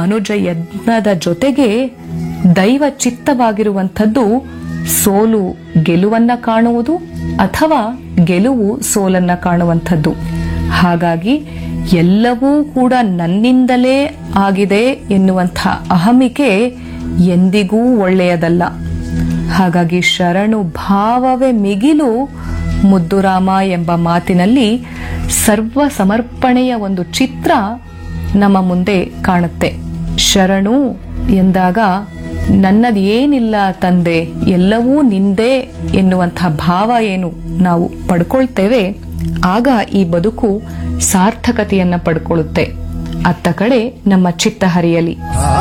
ಮನುಜ ಯತ್ನದ ಜೊತೆಗೆ ದೈವ ಚಿತ್ತವಾಗಿರುವಂಥದ್ದು ಸೋಲು ಗೆಲುವನ್ನ ಕಾಣುವುದು ಅಥವಾ ಗೆಲುವು ಸೋಲನ್ನ ಕಾಣುವಂಥದ್ದು ಹಾಗಾಗಿ ಎಲ್ಲವೂ ಕೂಡ ನನ್ನಿಂದಲೇ ಆಗಿದೆ ಎನ್ನುವಂಥ ಅಹಮಿಕೆ ಎಂದಿಗೂ ಒಳ್ಳೆಯದಲ್ಲ ಹಾಗಾಗಿ ಶರಣು ಭಾವವೇ ಮಿಗಿಲು ಮುದ್ದುರಾಮ ಎಂಬ ಮಾತಿನಲ್ಲಿ ಸರ್ವ ಸಮರ್ಪಣೆಯ ಒಂದು ಚಿತ್ರ ನಮ್ಮ ಮುಂದೆ ಕಾಣುತ್ತೆ ಶರಣು ಎಂದಾಗ ನನ್ನದು ಏನಿಲ್ಲ ತಂದೆ ಎಲ್ಲವೂ ನಿಂದೇ ಎನ್ನುವಂಥ ಭಾವ ಏನು ನಾವು ಪಡ್ಕೊಳ್ತೇವೆ ಆಗ ಈ ಬದುಕು ಸಾರ್ಥಕತೆಯನ್ನ ಪಡ್ಕೊಳ್ಳುತ್ತೆ ಅತ್ತ ಕಡೆ ನಮ್ಮ ಚಿತ್ತ ಹರಿಯಲಿ